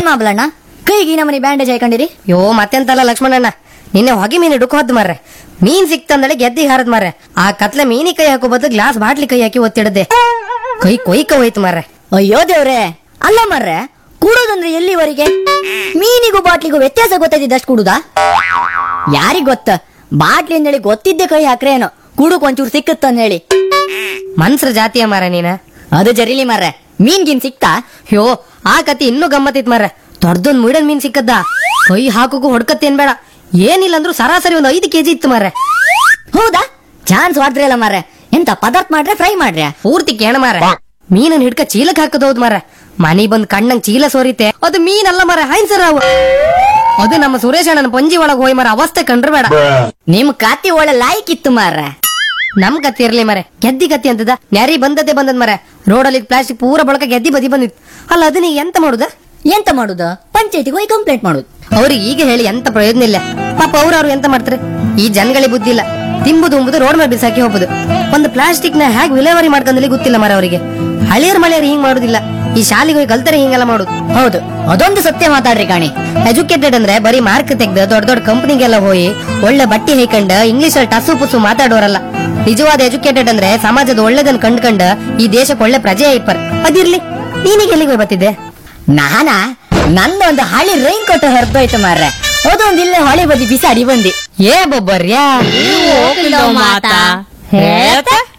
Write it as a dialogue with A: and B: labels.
A: ಮಾಬ್ಲಣ್ಣ ಕೈಗೆ ಈ ನಮನಿ ಬ್ಯಾಂಡೇಜ್ ಹಾಕೊಂಡಿರಿ
B: ಯೋ ಮತ್ತೆಂತಲ್ಲ ಲಕ್ಷ್ಮಣಣ್ಣ ನಿನ್ನೆ ಹೊಗೆ ಮೀನು ಡುಕ್ ಹೋದ್ ಮಾರ್ರೆ ಮೀನ್ ಸಿಕ್ತಂದಳೆ ಗೆದ್ದಿ ಹಾರದ್ ಮಾರ್ರೆ ಆ ಕತ್ಲೆ ಮೀನಿ ಕೈ ಹಾಕೋ ಬದಲು ಗ್ಲಾಸ್ ಬಾಟ್ಲಿ ಕೈ ಹಾಕಿ ಒತ್ತಿಡದೆ ಕೈ ಕೊಯ್ಕ ಹೋಯ್ತು ಮಾರ್ರೆ
A: ಅಯ್ಯೋ ದೇವ್ರೆ ಅಲ್ಲ ಮರ್ರೆ ಕೂಡೋದಂದ್ರೆ ಎಲ್ಲಿವರೆಗೆ ಮೀನಿಗೂ ಬಾಟ್ಲಿಗೂ ವ್ಯತ್ಯಾಸ ಗೊತ್ತಾಯ್ತಿದ್ದಷ್ಟು ಕೂಡುದಾ ಯಾರಿಗ್ ಗೊತ್ತ ಬಾಟ್ಲಿ ಅಂದೇಳಿ ಗೊತ್ತಿದ್ದೆ ಕೈ ಹಾಕ್ರೆ ಏನೋ ಕೂಡಕ್ ಒಂಚೂರು ಸಿಕ್ಕತ್ತಂದ್ ಹೇಳಿ
B: ಮನ್ಸ್ರ ಜಾತಿಯ ಮಾರ ನೀನ
A: ಅದು ಜರಿಲಿ ಮರ್ರೆ ಮೀನ್ಗಿನ್ ಸಿಕ್ತಾ
B: ಯೋ ಆ ಕತಿ ಇನ್ನೂ ಗಮ್ಮತ್ತಿತ್ ಮಾರ್ರೆ ದೊಡ್ಡದೊಂದ್ ಮುಡನ್ ಮೀನ್ ಸಿಕ್ಕದ್ದ ಕೈ ಹಾಕೋಕು ಹೊಡ್ಕತ್ತೇನ್ ಬೇಡ ಏನಿಲ್ಲ ಅಂದ್ರೂ ಸರಾಸರಿ ಒಂದು ಐದು ಕೆಜಿ ಇತ್ತು ಮಾರ್ರೆ
A: ಹೌದಾ ಚಾನ್ಸ್ ವಾಡ್ರಿ ಅಲ್ಲ ಮಾರ್ರೆ ಎಂತ ಪದಾರ್ಥ ಮಾಡ್ರೆ ಫ್ರೈ ಮಾಡ್ರೆ
B: ಪೂರ್ತಿ ಕೇಣ ಮಾರ ಮೀನನ್ ಹಿಡ್ಕ ಚೀಲಕ್ ಹಾಕದ್ ಹೌದ್ ಮಾರ ಮನಿ ಬಂದ್ ಕಣ್ಣಂಗ್ ಚೀಲ ಸೋರಿತೆ ಅದು ಮೀನಲ್ಲ ಮಾರ ಹೈನ್ಸರ್ ಅವು ಅದು ನಮ್ಮ ಸುರೇಶ್ ಅಣ್ಣನ ಪಂಜಿ ಒಳಗ್ ಹೋಯ್ ಮಾರ ಅವಸ್ಥೆ ಕಂಡ್ರೆ ಬೇಡ
A: ನಿಮ್ ಕಾತಿ ಒಳ್ಳೆ ಲಾಯ್ಕ್ ಇತ್ತು ಮಾರ್ರೆ
B: ನಮ್ ಕತ್ತಿ ಇರ್ಲಿ ಮರೆ ಗೆದ್ದಿ ಕತ್ತಿ ಅಂತದ ನ್ಯಾರಿ ಬಂದದ್ದೇ ಬಂದದ್ ಮರೆ ರೋಡಲ್ಲಿ ಪ್ಲಾಸ್ಟಿಕ್ ಪೂರ ಬಳಕ ಗೆದ್ದಿ ಬದಿ ಬಂದಿತ್ತು ಅಲ್ಲ ಅದನ್ನ ಈಗ ಎಂತ ಮಾಡುದ
A: ಎಂತ ಮಾಡುದು ಪಂಚಾಯತಿಗೆ ಹೋಗಿ ಕಂಪ್ಲೇಂಟ್ ಮಾಡುದು
B: ಅವ್ರಿಗೆ ಈಗ ಹೇಳಿ ಎಂತ ಪ್ರಯೋಜನ ಇಲ್ಲ ಪಾಪ ಅವ್ರು ಅವ್ರು ಎಂತ ಮಾಡ್ತಾರೆ ಈ ಜನಗಳಿಗೆ ಬುದ್ಧಿ ಇಲ್ಲ ತಿಂಬುದು ಉಂಬುದು ರೋಡ್ ಮೇಲೆ ಬಿಸಾಕಿ ಹೋಗುದು ಒಂದು ಪ್ಲಾಸ್ಟಿಕ್ ನ ಹೇಗೆ ವಿಲೇವಾರಿ ಮಾಡ್ಕೊಂಡಲ್ಲಿ ಗೊತ್ತಿಲ್ಲ ಮರ ಅವರಿಗೆ ಹಳಿಯರ್ ಮಳೆಯರ್ ಹಿಂಗ್ ಮಾಡುದಿಲ್ಲ ಈ ಶಾಲೆಗೆ ಹೋಗಿ ಕಲ್ತರೆ ಹಿಂಗೆಲ್ಲ ಮಾಡುದು
A: ಹೌದು ಅದೊಂದು ಸತ್ಯ ಮಾತಾಡ್ರಿ ಕಾಣಿ
B: ಎಜುಕೇಟೆಡ್ ಅಂದ್ರೆ ಬರೀ ಮಾರ್ಕ್ ತೆಗ್ದು ದೊಡ್ಡ ದೊಡ್ಡ ಕಂಪನಿಗೆಲ್ಲ ಹೋಗಿ ಒಳ್ಳೆ ಬಟ್ಟಿ ಹೈಕಂಡ್ ಇಂಗ್ಲಿಷ್ ಅಲ್ಲಿ ಟಸು ಪುಸು ಮಾತಾಡೋರಲ್ಲ ನಿಜವಾದ ಎಜುಕೇಟೆಡ್ ಅಂದ್ರೆ ಸಮಾಜದ ಒಳ್ಳೆದನ್ ಕಂಡ್ಕಂಡ್ ಈ ದೇಶಕ್ಕೆ ಒಳ್ಳೆ ಪ್ರಜೆ ಐಪರ್ ಅದಿರ್ಲಿ ನೀನೀಗ ಎಲ್ಲಿಗೆ ಹೋಗಿ ಬರ್ತಿದ್ದೆ
A: ನಾನಾ ನಂದೊಂದು ಹಳಿ ರೈನ್ ಕೋಟ್ ಹರಿದೋಯ್ತು ಮಾರ್ರೆ ಅದೊಂದು ಇಲ್ಲೇ ಹೊಳೆ ಬದಿ ಬಿಸಾಡಿ ಬಂದಿ
B: ಏ ಬೊಬ್ಬರ್ಯಾ
C: ಹೋಗಿಲ್ಲೋ ಮಾತಾ ಹೇಳ್ತಾ